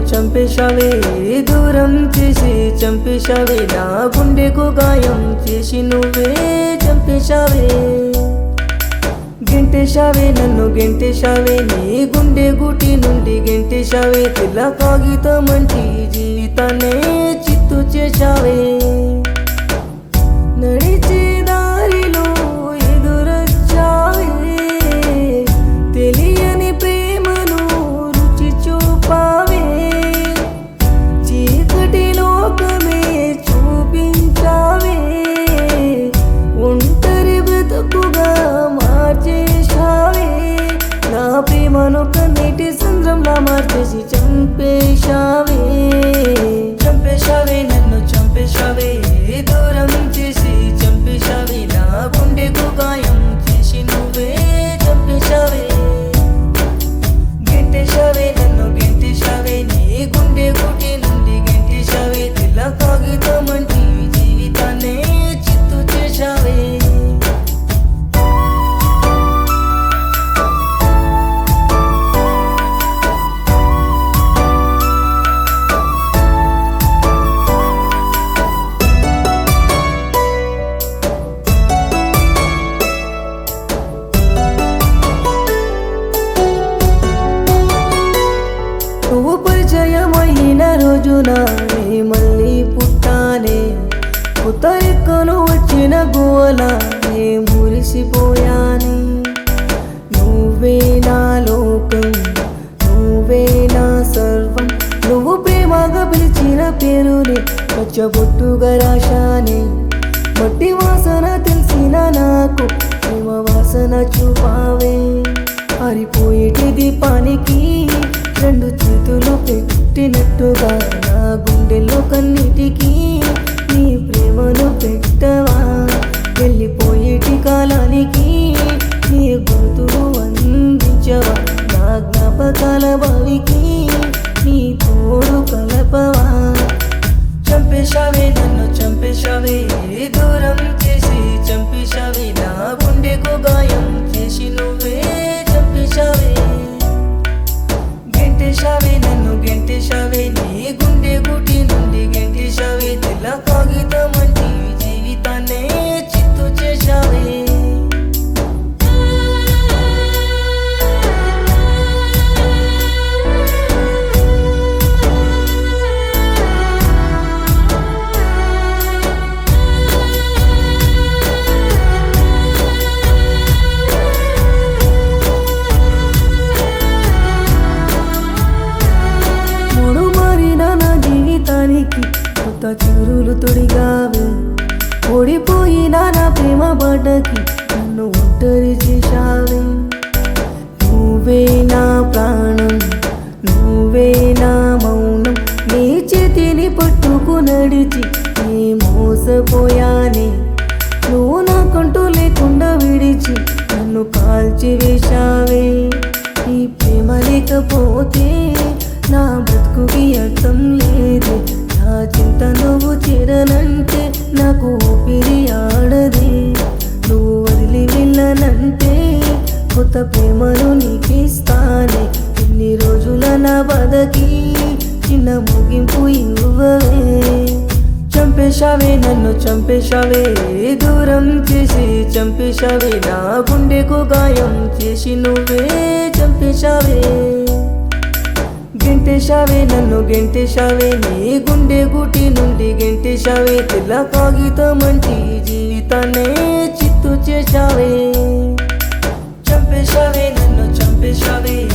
చంపేశావే దూరం చేసి చంపేశావే నా గుండెకు గాయం చేసి నువ్వే చంపేశావే గెంటేశావే నన్ను గెంటేశావే నీ గుండె గుటి నుండి గెంటేశావే తెల్ల కాగితమంటి జీవితాన్నే చిత్తు చేశావే నడిచే దారిలో ఎదురొచ్చావే తెలియని ప్రేమను రుచి చూపావే చీకటి లోకమే చూపించావే ఒంటరి బ్రతుకుగా మార్చేశావే నా ప్రేమను కన్నీటి సంద్రంలా మార్చేసి చంపేశావే చంపేశావే నన్ను చంపేశావే దూరం చేసి చంపేశావే నా గుండెకు గాయం చేసి నువ్వే చంపేశావే గెంటేశావే నన్ను గెంటేశావే నీ గుండె గుటి నుండి గెంటేశావే తెల్ల కాగితమంటి జీవితాన్నే చిత్తు చేశావే నువ్వు పరిచయమైన రోజున నే మళ్ళీ పుట్టానే కొత్త రెక్కలు వచ్చిన గోల నే మురిసిపోయానే నువ్వే నా లోకం నువ్వే నా సర్వం నువ్వు ప్రేమగా పిలిచిన పేరుని పచ్చబొట్టుగా రాశానే మట్టి వాసన తెలిసిన నాకు ప్రేమ వాసన చూపావే ఆరిపోయేటి దీపానికి రెండు చేతులు పెట్టినట్టుగా నా గుండెల్లో కన్నిటికి నీ ప్రేమను పెట్టవా వెళ్ళిపోయేటి కాలానికి నీ గొంతులు అందించవా నా జ్ఞాపకాల బావికి నీ తోడు కలపవా చంపేశావే నన్ను చంపేశావే దూరం చేసి చంపేశావే నా గుండెకు గాయం చేసి నువ్వే చంపేశావే గెంటేశావే నన్ను గెంటేశావే నీ గుండె గుటి నుండి గెంటేశావే తెల్ల కాగితమంటి జీవితాన్నే చిత్తు చేశావే మూడు మారిన నా జీవితానికి కొత్త చిరులు తొడిగావే ఓడిపోయిన నా ప్రేమ బాటకి నన్ను ఒంటరి చేశావే నువ్వే నా ప్రాణం నువ్వే నా మౌనం నీ చేతిని పట్టుకు నడిచి నీ మోసపోయానే నువ్వు నాకంటూ లేకుండా విడిచి నన్ను కాల్చి వేశావే ఈ ప్రేమ లేకపోతే నా బ్రతుకుకి అర్థం లేదు నా చింత నువ్వు చేరనంటే నాకు ఊపిరి ఆడదే నువ్వు వదిలి వెళ్ళనంటే కొత్త ప్రేమను నీకిస్తానే ఇన్ని రోజుల నా బాధకి చిన్న ముగింపు ఇవ్వవే చంపేశావే నన్ను చంపేశావే దూరం చేసి చంపేశావే నా గుండెకు గాయం చేసి నువ్వే చంపేశావే గెంటేశావే నన్ను గెంటేశావే నీ గుండె గుటి నుండి గెంటేశావే తెల్ల కాగితమంటి జీవితాన్నే చిత్తు చేశావే చంపేశావే నన్ను చంపేశావే